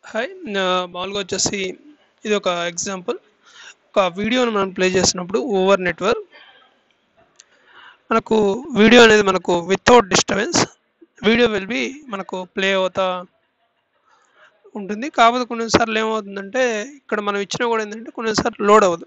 hi నా మామూలుగా వచ్చేసి ఇది ఒక ఎగ్జాంపుల్ ఒక వీడియోని మనం ప్లే చేసినప్పుడు ఓవర్ నెట్వర్క్ మనకు వీడియో అనేది మనకు without disturbance video will be మనకు ప్లే అవుతా ఉంటుంది కాకపోతే కొన్నిసార్లు ఏమవుతుందంటే ఇక్కడ మనం ఇచ్చినా కూడా ఏంటంటే కొన్నిసార్లు లోడ్ అవ్వదు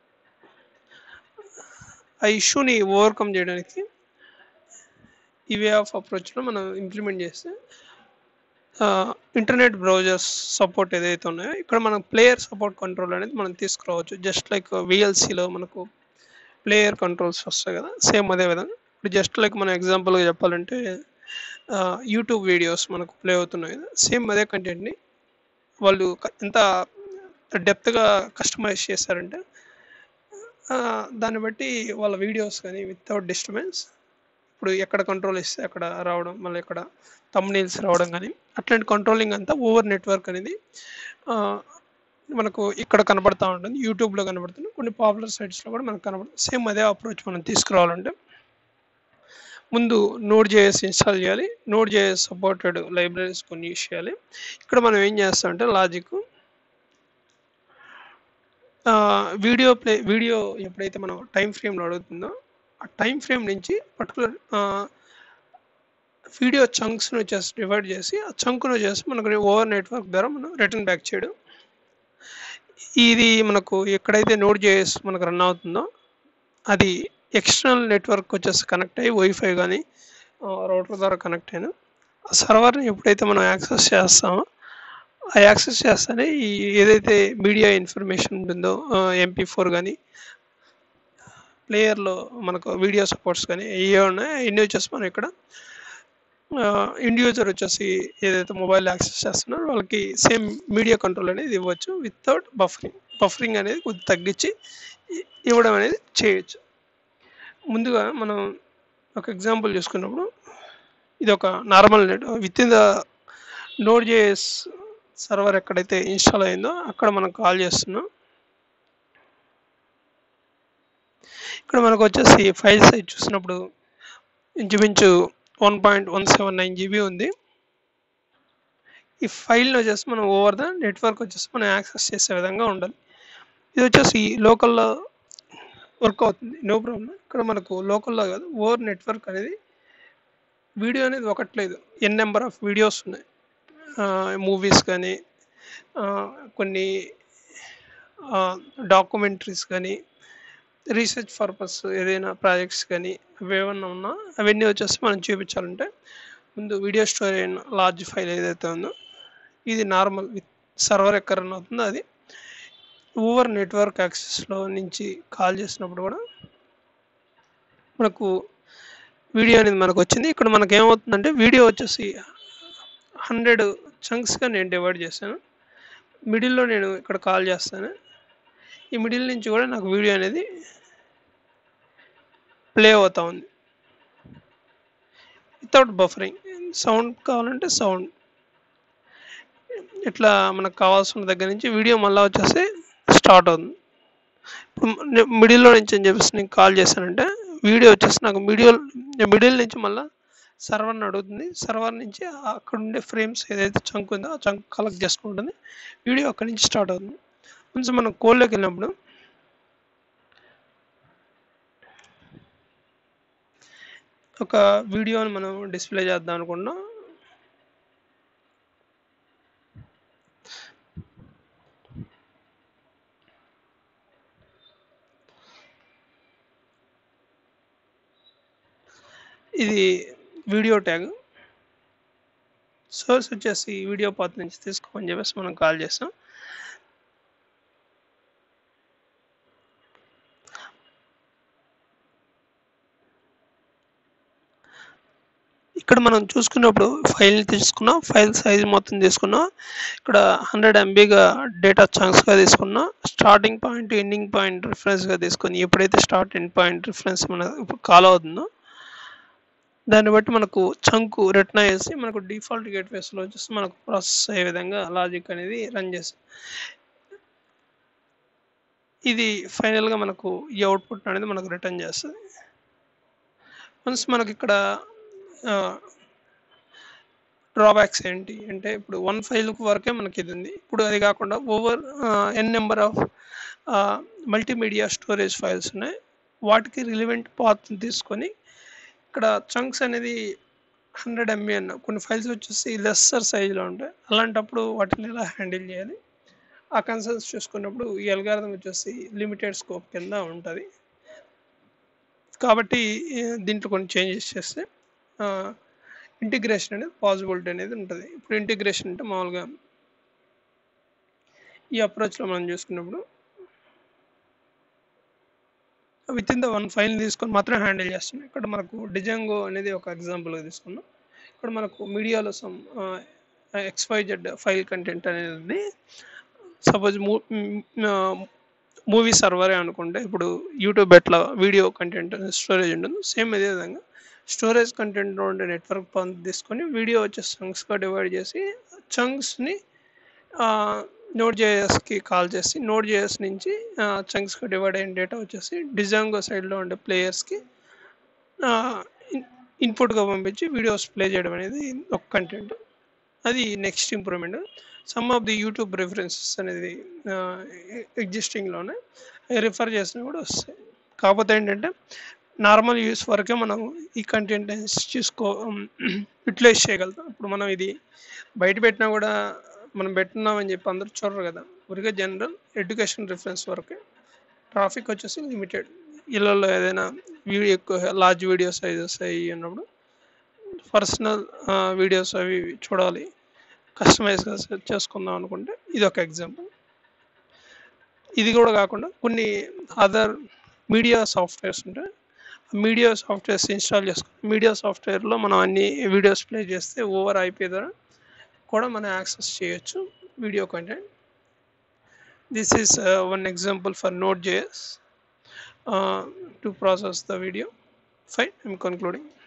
ఆ ఇష్యూని ఓవర్కమ్ చేయడానికి ఈ వే ఆఫ్ అప్రోచ్లో మనం ఇంప్లిమెంట్ చేస్తే ఇంటర్నెట్ బ్రౌజర్స్ సపోర్ట్ ఏదైతే ఉన్నాయో ఇక్కడ మనం ప్లేయర్ సపోర్ట్ కంట్రోల్ అనేది మనం తీసుకురావచ్చు జస్ట్ లైక్ విఎల్సీలో మనకు ప్లేయర్ కంట్రోల్స్ వస్తాయి కదా సేమ్ అదే విధంగా ఇప్పుడు జస్ట్ లైక్ మనం ఎగ్జాంపుల్గా చెప్పాలంటే యూట్యూబ్ వీడియోస్ మనకు ప్లే అవుతున్నాయి కదా సేమ్ అదే కంటెంట్ని వాళ్ళు క- ఎంత డెప్త్గా కస్టమైజ్ చేశారంటే ఆ, దాన్ని బట్టి వాళ్ళ వీడియోస్ కానీ వితౌట్ డిస్టర్బెన్స్ ఇప్పుడు ఎక్కడ కంట్రోల్ ఇస్తే అక్కడ రావడం మళ్ళీ ఇక్కడ తమ్నీల్స్ రావడం కానీ అట్లాంటి కంట్రోలింగ్ అంతా ఓవర్ నెట్వర్క్ అనేది ఆ, మనకు ఇక్కడ కనబడతా ఉంటుంది యూట్యూబ్లో కనబడుతుంది కొన్ని పాపులర్ సైట్స్లో కూడా మనకు కనబడుతుంది సేమ్ అదే అప్రోచ్ మనం తీసుకురావాలంటే ముందు నోడ్ జేఎస్ ఇన్స్టాల్ చేయాలి నోడ్ జేఎస్ సపోర్టెడ్ లైబ్రరీస్ కొన్ని యూస్ చేయాలి ఇక్కడ మనం ఏం చేస్తామంటే లాజిక్ వీడియో ప్లే వీడియో ఎప్పుడైతే మనం టైం ఫ్రేమ్లో అడుగుతుందో ఆ టైం ఫ్రేమ్ నుంచి పర్టికులర్ వీడియో చంక్స్ను వచ్చేసి డివైడ్ చేసి ఆ చంక్ను వచ్చేసి మనకు ఓవర్ నెట్వర్క్ ద్వారా మనం రిటర్న్ బ్యాక్ చేయడం ఇది మనకు ఎక్కడైతే నోడ్ జేఎస్ మనకు రన్ అవుతుందో అది ఎక్స్టర్నల్ నెట్వర్క్ వచ్చేసి కనెక్ట్ అయ్యి వైఫై కానీ రౌటర్ ద్వారా కనెక్ట్ అయిన ఆ సర్వర్ని ఎప్పుడైతే మనం యాక్సెస్ చేస్తామో ఆ యాక్సెస్ చేస్తేనే ఈ ఏదైతే మీడియా ఇన్ఫర్మేషన్ ఉంటుందో ఎంపీ ఫోర్ కానీ ప్లేయర్లో మనకు వీడియో సపోర్ట్స్ కానీ ఏ ఉన్నాయో ఎన్ని వచ్చేసి మనం ఇక్కడ ఇండివిజువల్ వచ్చేసి ఏదైతే మొబైల్ యాక్సెస్ చేస్తున్నారో వాళ్ళకి సేమ్ మీడియా కంట్రోల్ అనేది ఇవ్వచ్చు వితౌట్ బఫరింగ్ బఫరింగ్ అనేది కొద్ది తగ్గించి ఇ- ఇవ్వడం అనేది చేయొచ్చు ముందుగా మనం ఒక ఎగ్జాంపుల్ చూసుకున్నప్పుడు ఇది ఒక normal net with in the node JS server ఎక్కడైతే ఇన్స్టాల్ అయిందో అక్కడ మనం కాల్ చేస్తున్నాం ఇక్కడ మనకు వచ్చేసి ఫైల్ సైజ్ చూసినప్పుడు ఇంచుమించు one point one seven nine GB ఉంది ఈ ఫైల్ని వచ్చేసి మనం ఓవర్ ద నెట్వర్క్ వచ్చేసి మనం యాక్సెస్ చేసే విధంగా ఉండాలి ఇది వచ్చేసి లోకల్లో వర్క్ అవుతుంది నో ప్రాబ్లం ఇక్కడ మనకు లోకల్లో కాదు ఓవర్ నెట్వర్క్ అనేది వీడియో అనేది ఒకట్లేదు ఎన్ నెంబర్ ఆఫ్ వీడియోస్ ఉన్నాయి మూవీస్ కానీ ఆ, కొన్ని డాక్యుమెంటరీస్ కానీ రీసెర్చ్ పర్పస్ ఏదైనా ప్రాజెక్ట్స్ కానీ అవి ఏమన్నా ఉన్నా అవన్నీ వచ్చేసి మనం చూపించాలంటే ముందు వీడియో స్టోర్ అయిన లార్జ్ ఫైల్ ఏదైతే ఉందో ఇది నార్మల్ విత్ సర్వర్ ఎక్కడ రన్ అవుతుందో అది ఓవర్ నెట్వర్క్ యాక్సెస్లో నుంచి కాల్ చేసినప్పుడు కూడా మనకు వీడియో అనేది మనకు వచ్చింది ఇక్కడ మనకు ఏమవుతుందంటే వీడియో వచ్చేసి హండ్రెడ్ చంక్స్గా నేను డివైడ్ చేశాను మిడిల్లో నేను ఇక్కడ కాల్ చేస్తాను ఈ మిడిల్ నుంచి కూడా నాకు వీడియో అనేది ప్లే అవుతా ఉంది వితౌట్ బఫరింగ్ సౌండ్ కావాలంటే సౌండ్ ఇట్లా మనకు కావాల్సిన దగ్గర నుంచి వీడియో మళ్ళీ వచ్చేసి స్టార్ట్ అవుతుంది ఇప్పుడు మిడిల్లో నుంచి అని చెప్పేసి నేను కాల్ చేశానంటే వీడియో వచ్చేసి నాకు వీడియో మిడిల్ నుంచి మళ్ళీ సర్వర్ని అడుగుతుంది సర్వర్ నుంచి అక్కడ ఉండే ఫ్రేమ్స్ ఏదైతే చంక్ ఉందో ఆ చంక్ కలెక్ట్ చేసుకుంటుంది వీడియో అక్కడి నుంచి స్టార్ట్ అవుతుంది కొంచెం మనం కోల్లోకి వెళ్ళినప్పుడు ఒక వీడియోని మనం డిస్ప్లే చేద్దాం అనుకున్నాం ఇది వీడియో ట్యాగ్ సోర్స్ వచ్చేసి వీడియో పాత్ నుంచి తీసుకోమని చెప్పేసి మనం కాల్ చేస్తాం ఇక్కడ మనం చూసుకున్నప్పుడు ఫైల్ తీసుకున్నాం ఫైల్ సైజ్ మొత్తం తీసుకున్నాం ఇక్కడ హండ్రెడ్ ఎంబీగా డేటా గా తీసుకున్నాం స్టార్టింగ్ పాయింట్ ఎండింగ్ పాయింట్ రిఫరెన్స్గా తీసుకొని ఎప్పుడైతే స్టార్ట్ ఎండ్ పాయింట్ రిఫరెన్స్ మన కాల్ అవుతుందో దాన్ని బట్టి మనకు చంకు రిటర్న్ అయ్యేసి మనకు డిఫాల్ట్ గేట్వేస్లో వచ్చేసి మనకు ప్రాసెస్ అయ్యే విధంగా లాజిక్ అనేది రన్ చేసి ఇది ఫైనల్గా మనకు ఈ అవుట్పుట్ అనేది మనకు రిటర్న్ చేస్తుంది వన్స్ మనకి ఇక్కడ డ్రాబ్యాక్స్ ఏంటి అంటే ఇప్పుడు వన్ ఫైల్ వరకే మనకి ఇది ఉంది ఇప్పుడు అది కాకుండా over N number of multimedia storage files ఉన్నాయి వాటికి రిలివెంట్ పాత్ తీసుకొని ఇక్కడ చంక్స్ అనేది హండ్రెడ్ ఎంబీ అన్న కొన్ని ఫైల్స్ వచ్చేసి లెస్సర్ సైజులో ఉంటాయి అలాంటప్పుడు వాటిని ఎలా హ్యాండిల్ చేయాలి ఆ కన్సర్న్స్ చూసుకున్నప్పుడు ఈ అల్గారిథం వచ్చేసి లిమిటెడ్ స్కోప్ కింద ఉంటుంది కాబట్టి ఆ, దీంట్లో కొన్ని చేంజెస్ చేస్తే ఇంటిగ్రేషన్ అనేది పాసిబిలిటీ అనేది ఉంటుంది ఇప్పుడు ఇంటిగ్రేషన్ అంటే మామూలుగా ఈ అప్రోచ్లో మనం చూసుకున్నప్పుడు with in the one file తీసుకొని మాత్రం హ్యాండిల్ చేస్తున్నాం ఇక్కడ మనకు డిజంగో అనేది ఒక ఎగ్జాంపుల్గా తీసుకున్నాం ఇక్కడ మనకు మీడియాలో సమ్ ఎక్స్వైజెడ్ ఫైల్ కంటెంట్ అనేది ఉంది సపోజ్ మూవీ సర్వరే అనుకుంటే ఇప్పుడు యూట్యూబ్ ఎట్లా వీడియో కంటెంట్ స్టోరేజ్ ఉంటుంది సేమ్ ఇదే విధంగా స్టోరేజ్ కంటెంట్ ఉండే నెట్వర్క్ పాత్ తీసుకొని వీడియో వచ్చే చంక్స్గా డివైడ్ చేసి చంక్స్ని నోట్ జేఎస్కి కాల్ చేసి నోట్ జేఎస్ నుంచి చంక్స్కి డివైడ్ అయిన డేటా వచ్చేసి డిజాంగో సైడ్లో ఉండే ప్లేయర్స్కి ఇన్పుట్గా పంపించి వీడియోస్ ప్లే చేయడం అనేది ఒక కంటెంట్ అది next improvement some of the YouTube references అనేది ఎగ్జిస్టింగ్లోనే రిఫర్ చేసినా కూడా వస్తాయి కాకపోతే ఏంటంటే నార్మల్ యూస్ వరకే మనం ఈ కంటెంట్ చూసుకో యూటిలైజ్ చేయగలుగుతాం ఇప్పుడు మనం ఇది బయట పెట్టినా కూడా మనం పెట్టున్నామని చెప్పి అందరూ చూడరు కదా ఊరికే జనరల్ ఎడ్యుకేషన్ రిఫరెన్స్ వరకే ట్రాఫిక్ వచ్చేసి లిమిటెడ్ ఇళ్ళల్లో ఏదైనా వీడియో ఎక్కువ లార్జ్ వీడియో సైజెస్ అవి ఉన్నప్పుడు పర్సనల్ వీడియోస్ అవి చూడాలి కస్టమైజ్ చేసుకుందాం అనుకుంటే ఇది ఒక ఎగ్జాంపుల్ ఇది కూడా కాకుండా కొన్ని అదర్ మీడియా సాఫ్ట్వేర్స్ ఉంటాయి మీడియా సాఫ్ట్వేర్స్ ఇన్స్టాల్ చేసుకుని మీడియా సాఫ్ట్వేర్లో మనం అన్ని వీడియోస్ ప్లే చేస్తే ఓవర్ ఐపీ ద్వారా కూడా మనం యాక్సెస్ చేయొచ్చు video content this is one example for node JS to process the video fine I'm concluding